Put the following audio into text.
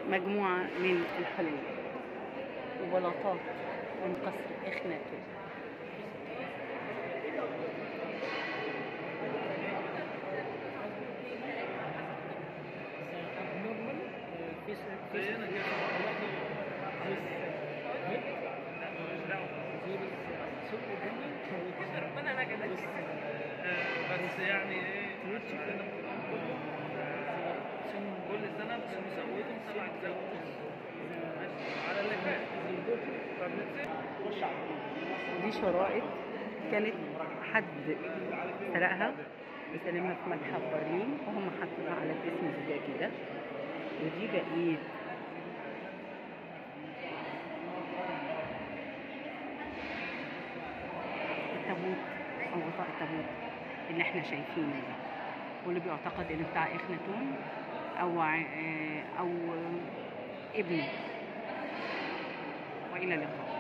مجموعة من الحلي وبلاطات من قصر إخناتون ربنا نجد بس يعني ايه كل سنه بنسويهم سبع اجزاء على اللي فات فبنتسيب دي شرائط كانت حد سرقها وسلمها في متحف برلين وهم حطوها على جسم زجاجي ده ودي بقية التابوت أو غطاء التابوت اللي احنا شايفينه ده واللي بيعتقد انه بتاع اخناتون او ع- او ابنه والى اللقاء